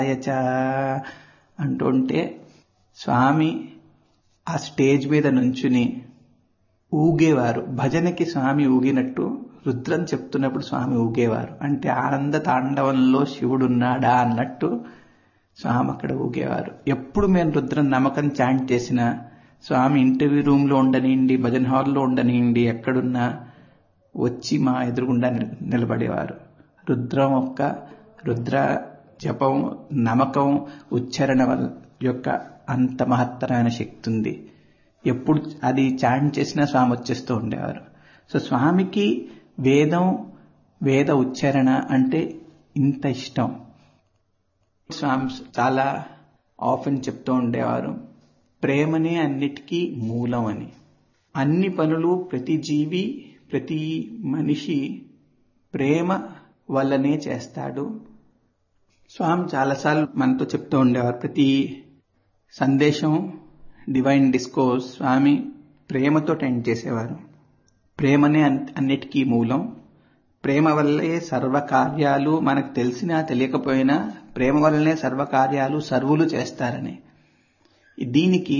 యచ అంటుంటే స్వామి ఆ స్టేజ్ మీద నుంచుని ఊగేవారు భజనకి స్వామి ఊగినట్టు రుద్రం చెప్తున్నప్పుడు స్వామి ఊగేవారు అంటే ఆనంద తాండవంలో శివుడున్నాడా అన్నట్టు స్వామి అక్కడ ఊగేవారు ఎప్పుడు మేము రుద్రం నమ్మకం చాంట్ చేసినా స్వామి ఇంటర్వ్యూ రూమ్లో ఉండనివ్వండి భజన హాల్లో ఉండనివ్వండి ఎక్కడున్నా వచ్చి మా ఎదురుగుండా నిలబడేవారు రుద్రం యొక్క రుద్ర జపం నమ్మకం ఉచ్చారణ యొక్క అంత మహత్తరమైన శక్తి ఉంది ఎప్పుడు అది చాంట్ చేసినా స్వామి వచ్చేస్తూ ఉండేవారు సో స్వామికి వేదం వేద ఉచ్చారణ అంటే ఇంత ఇష్టం స్వామి చాలా ఆఫెన్ చెప్తూ ఉండేవారు ప్రేమనే అన్నిటికీ మూలం అని అన్ని పనులు ప్రతి జీవి ప్రతి మనిషి ప్రేమ వల్లనే చేస్తాడు స్వామి చాలాసార్లు మనతో చెప్తూ ఉండేవారు ప్రతి సందేశం డివైన్ డిస్కోర్స్ స్వామి ప్రేమతో టెండ్ చేసేవారు ప్రేమనే అన్నిటికీ మూలం ప్రేమ వల్లే సర్వకార్యాలు మనకు తెలిసినా తెలియకపోయినా ప్రేమ వల్లనే సర్వకార్యాలు సర్వులు చేస్తారని దీనికి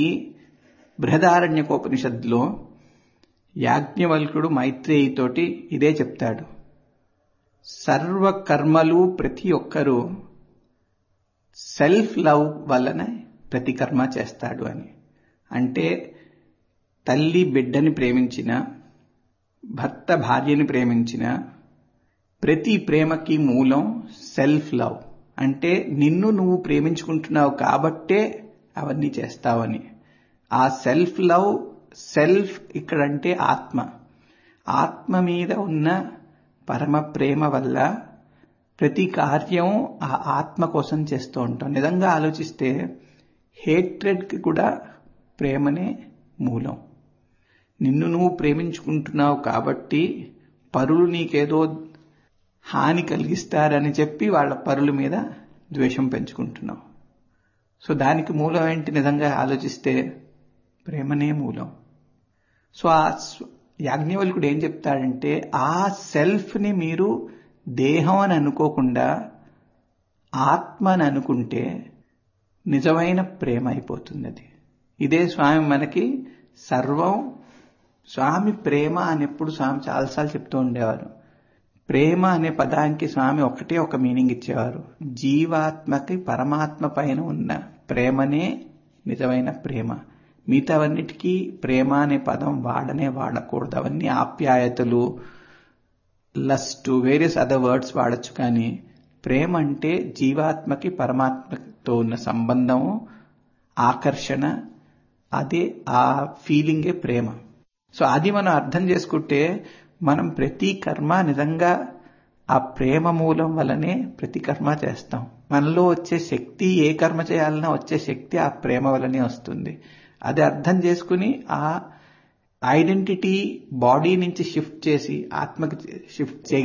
బృహదారణ్యకోపనిషత్తులో యాజ్ఞవల్కుడు మైత్రేయితోటి ఇదే చెప్తాడు సర్వ కర్మలు ప్రతి ఒక్కరూ సెల్ఫ్ లవ్ వల్లనే ప్రతి కర్మ చేస్తాడు అని అంటే తల్లి బిడ్డని ప్రేమించిన భర్త భార్యని ప్రేమించిన ప్రతి ప్రేమకి మూలం సెల్ఫ్ లవ్ అంటే నిన్ను నువ్వు ప్రేమించుకుంటున్నావు కాబట్టే అవన్నీ చేస్తావని ఆ సెల్ఫ్ లవ్ సెల్ఫ్ ఇక్కడంటే ఆత్మ ఆత్మ మీద ఉన్న పరమ ప్రేమ వల్ల ప్రతి కార్యం ఆ ఆత్మ కోసం చేస్తూ ఉంటాం నిజంగా ఆలోచిస్తే హేట్రెడ్కి కూడా ప్రేమనే మూలం నిన్ను నువ్వు ప్రేమించుకుంటున్నావు కాబట్టి పరులు నీకేదో హాని కలిగిస్తారని చెప్పి వాళ్ళ పరుల మీద ద్వేషం పెంచుకుంటున్నావు సో దానికి మూలం ఏంటి నిజంగా ఆలోచిస్తే ప్రేమనే మూలం సో ఆ యాజ్ఞవల్కుడు ఏం చెప్తాడంటే ఆ సెల్ఫ్ని మీరు దేహం అని అనుకోకుండా ఆత్మ అని అనుకుంటే నిజమైన ప్రేమ అయిపోతుంది అది ఇదే స్వామి మనకి సర్వం స్వామి ప్రేమ అని ఎప్పుడు స్వామి చాలాసార్లు చెప్తూ ఉండేవారు ప్రేమ అనే పదానికి స్వామి ఒకటే ఒక మీనింగ్ ఇచ్చేవారు జీవాత్మకి పరమాత్మ పైన ఉన్న ప్రేమనే నిజమైన ప్రేమ మిగతావన్నిటికీ ప్రేమ అనే పదం వాడనే వాడకూడదు అవన్నీ ఆప్యాయతలు లస్ట్ వేరియస్ అదర్ వర్డ్స్ వాడచ్చు కానీ ప్రేమ అంటే జీవాత్మకి పరమాత్మతో ఉన్న సంబంధము ఆకర్షణ అదే ఆ ఫీలింగే ప్రేమ సో అది మనం అర్థం చేసుకుంటే మనం ప్రతి కర్మ నిజంగా ఆ ప్రేమ మూలం వల్లనే ప్రతి కర్మ చేస్తాం మనలో వచ్చే శక్తి ఏ కర్మ చేయాలన్నా వచ్చే శక్తి ఆ ప్రేమ వల్లనే వస్తుంది అది అర్థం చేసుకుని ఆ ఐడెంటిటీ బాడీ నుంచి షిఫ్ట్ చేసి ఆత్మకి షిఫ్ట్ చేయ